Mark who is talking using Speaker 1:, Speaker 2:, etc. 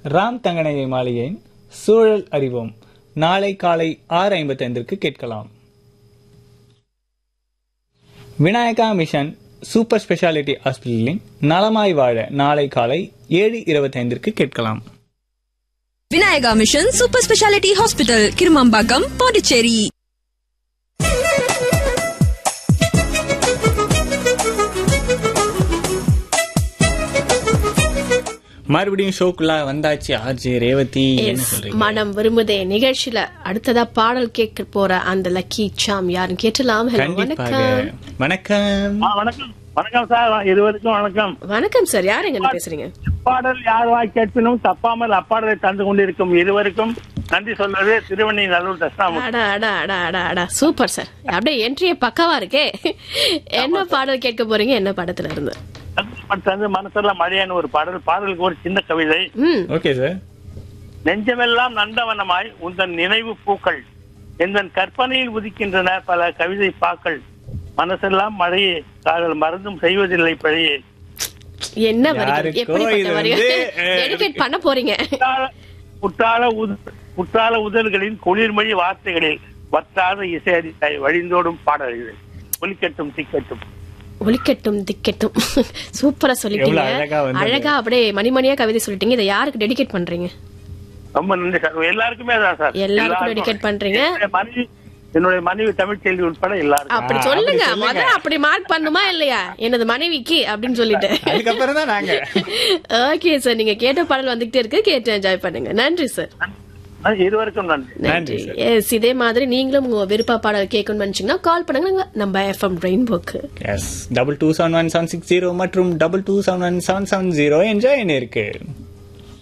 Speaker 1: ராம் தங்கநகை மாளிகையின் சூழல் அறிவோம் நாளை காலை ஆறு ஐம்பத்தைந்திற்கு கேட்கலாம் விநாயகா மிஷன் சூப்பர் ஸ்பெஷாலிட்டி ஹாஸ்பிட்டலின் நலமாய் வாழ நாளை காலை ஏழு இருபத்தைந்திற்கு கேட்கலாம்
Speaker 2: Vinayaka mission super speciality hospital Kirumampakkam Pondicherry
Speaker 1: மறுபடியும் ஷோக்குள்ள வந்தாச்சு ஆர்ஜே ரேவதி என்ன
Speaker 3: Yes,
Speaker 1: சொல்றீங்க
Speaker 3: மனம் விரும்புதே நிகழ்ச்சியில அடுத்ததா பாடல் கேட்க போற அந்த லக்கி சாம் யாருன்னு கேட்டலாம் Hello,
Speaker 1: கண்டிப்பாக
Speaker 3: வணக்கம்
Speaker 1: வணக்கம்
Speaker 4: ஆ, வணக்கம் வணக்கம் சார் இருவருக்கும் வணக்கம்
Speaker 3: வணக்கம் சார் யார் எங்க பேசுறீங்க
Speaker 4: பாடல் யார் வாய் கேட்பினும் தப்பாமல் அப்பாடலை தந்து கொண்டிருக்கும் இருவருக்கும் நன்றி சொல்றது திருவண்ணி நல்லூர் தட்சிணாமூர்த்தி
Speaker 3: அடா அடா அடா அடா அடா சூப்பர் சார் அப்படியே என்ட்ரியே பக்காவா இருக்கே என்ன பாடல் கேட்க போறீங்க என்ன படத்துல இருந்து
Speaker 4: தந்து மனசெல்லாம் மழையான ஒரு பாடல் பாடலுக்கு ஒரு சின்ன கவிதை
Speaker 3: ம்
Speaker 1: ஓகே சார்
Speaker 4: நெஞ்சமெல்லாம் நந்தவனமாய் உந்தன் நினைவு பூக்கள் எந்தன் கற்பனையில் உதிக்கின்றன பல கவிதை பாக்கள் மனசெல்லாம் மழையே காதல் மறந்தும் செய்வதில்லை பழையே
Speaker 3: என்ன வரிகள்
Speaker 1: யாருக்கோ
Speaker 3: எப்படிப்பட்ட
Speaker 1: இது
Speaker 3: வரிகள்
Speaker 1: வந்து, அஹ்,
Speaker 3: டெடிகேட் பண்ண போறீங்க
Speaker 4: குற்றால- குற்றால உத- குற்றால உதல்களின் குளிர்மொழி வார்த்தைகளில் வற்றாத இசை அறிந்தாய் வழிந்தோடும் பாடல்கள் ஒலிக்கட்டும் திக்கட்டும்
Speaker 3: ஒலிக்கட்டும் திக்கட்டும் சூப்பரா சொல்லிட்டீங்க
Speaker 1: எவ்வளவு அழகா வந்தது.
Speaker 3: அழகா அப்படியே மணிமணியா கவிதை சொல்லிட்டீங்க இதை யாருக்கு டெடிகேட் பண்றீங்க
Speaker 4: ரொம்ப நன்றி சார் எல்லாருக்குமே தான் சார்
Speaker 3: எல்லாருக்கும் dedicate பண்றீங்க.
Speaker 4: என்னுடைய மனைவி என்னுடைய மனைவி தமிழ்ச்செல்வி உட்பட எல்லாருக்கும்
Speaker 3: அப்படி
Speaker 1: ஆ,
Speaker 3: சொல்லுங்க
Speaker 1: அப்படி சொல்லுங்க.
Speaker 3: முதல்ல அப்படி மார்க் பண்ணுமா இல்லையா எனது மனைவிக்கு அப்படின்னு சொல்லிட்டு
Speaker 1: அதுக்கப்புறம் தான் நாங்க
Speaker 3: ஓகே சார் நீங்க கேட்ட பாடல் வந்துகிட்டே இருக்கு கேட்டு என்ஜாய் பண்ணுங்க நன்றி சார்
Speaker 4: நன்றி, இருவருக்கும் நன்றி
Speaker 1: நன்றி
Speaker 3: நன்றி
Speaker 1: சார்.
Speaker 3: எஸ் இதே மாதிரி நீங்களும் உங்க விருப்ப பாடல் கேட்கணும்னு நினைச்சீங்கன்னா கால் பண்ணுங்க நம்ம எஃப்எம் ரெயின்போக்கு
Speaker 1: yes double two seven one seven six zero மற்றும் double two seven one seven seven zero enjoy இருக்கு